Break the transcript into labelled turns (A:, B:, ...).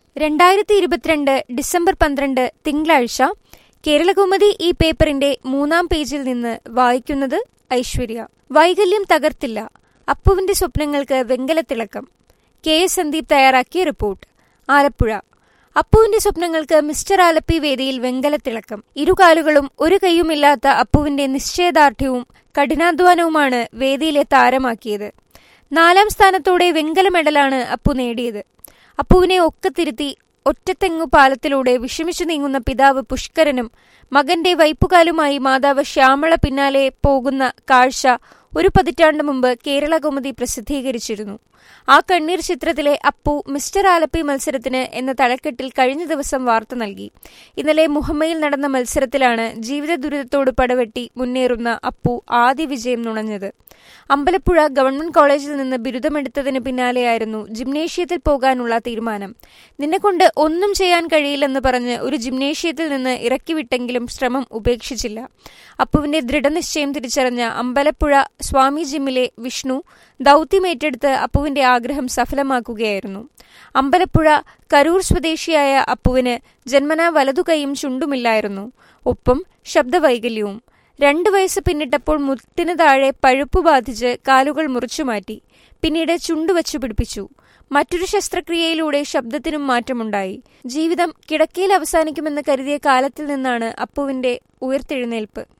A: രണ്ടായിരത്തി ഇരുപത്തിരണ്ട് ഡിസംബർ പന്ത്രണ്ട് തിങ്കളാഴ്ച കേരളകൗമുദി ഈ പേപ്പറിന്റെ മൂന്നാം പേജിൽ നിന്ന് വായിക്കുന്നത് ഐശ്വര്യ വൈകല്യം തകർത്തില്ല അപ്പുവിന്റെ സ്വപ്നങ്ങൾക്ക് വെങ്കലത്തിളക്കം കെ എസ് സന്ദീപ് തയ്യാറാക്കിയ റിപ്പോർട്ട് ആലപ്പുഴ അപ്പുവിന്റെ സ്വപ്നങ്ങൾക്ക് മിസ്റ്റർ ആലപ്പി വേദിയിൽ വെങ്കലത്തിളക്കം ഇരുകാലുകളും ഒരു കൈയുമില്ലാത്ത അപ്പുവിന്റെ നിശ്ചയദാർഢ്യവും കഠിനാധ്വാനവുമാണ് വേദിയിലെ താരമാക്കിയത് നാലാം സ്ഥാനത്തോടെ വെങ്കല മെഡലാണ് അപ്പു നേടിയത് അപ്പുവിനെ ഒക്കത്തിരുത്തി ഒറ്റത്തെങ്ങു പാലത്തിലൂടെ വിഷമിച്ചു നീങ്ങുന്ന പിതാവ് പുഷ്കരനും മകന്റെ വൈപ്പുകാലുമായി മാതാവ് ശ്യാമള പിന്നാലെ പോകുന്ന കാഴ്ച ഒരു പതിറ്റാണ്ട് മുമ്പ് കേരള കൗമുദി പ്രസിദ്ധീകരിച്ചിരുന്നു ആ കണ്ണീർ ചിത്രത്തിലെ അപ്പു മിസ്റ്റർ ആലപ്പി മത്സരത്തിന് എന്ന തലക്കെട്ടിൽ കഴിഞ്ഞ ദിവസം വാർത്ത നൽകി ഇന്നലെ മുഹമ്മയിൽ നടന്ന മത്സരത്തിലാണ് ജീവിത ദുരിതത്തോട് പടവെട്ടി മുന്നേറുന്ന അപ്പു ആദ്യ വിജയം നുണഞ്ഞത് അമ്പലപ്പുഴ ഗവൺമെന്റ് കോളേജിൽ നിന്ന് ബിരുദമെടുത്തതിന് പിന്നാലെയായിരുന്നു ജിംനേഷ്യത്തിൽ പോകാനുള്ള തീരുമാനം നിന്നെക്കൊണ്ട് ഒന്നും ചെയ്യാൻ കഴിയില്ലെന്ന് പറഞ്ഞ് ഒരു ജിംനേഷ്യത്തിൽ നിന്ന് ഇറക്കിവിട്ടെങ്കിലും ശ്രമം ഉപേക്ഷിച്ചില്ല അപ്പുവിന്റെ ദൃഢനിശ്ചയം തിരിച്ചറിഞ്ഞ അമ്പലപ്പുഴ സ്വാമി ജിമ്മിലെ വിഷ്ണു ദൗത്യമേറ്റെടുത്ത് അപ്പുവിന്റെ ആഗ്രഹം സഫലമാക്കുകയായിരുന്നു അമ്പലപ്പുഴ കരൂർ സ്വദേശിയായ അപ്പുവിന് ജന്മനാ വലതുകൈയും ചുണ്ടുമില്ലായിരുന്നു ഒപ്പം ശബ്ദവൈകല്യവും രണ്ടു വയസ്സ് പിന്നിട്ടപ്പോൾ മുട്ടിന് താഴെ പഴുപ്പ് ബാധിച്ച് കാലുകൾ മുറിച്ചുമാറ്റി പിന്നീട് ചുണ്ടുവച്ചു പിടിപ്പിച്ചു മറ്റൊരു ശസ്ത്രക്രിയയിലൂടെ ശബ്ദത്തിനും മാറ്റമുണ്ടായി ജീവിതം കിടക്കയിൽ അവസാനിക്കുമെന്ന് കരുതിയ കാലത്തിൽ നിന്നാണ് അപ്പുവിന്റെ ഉയർത്തെഴുന്നേൽപ്പ്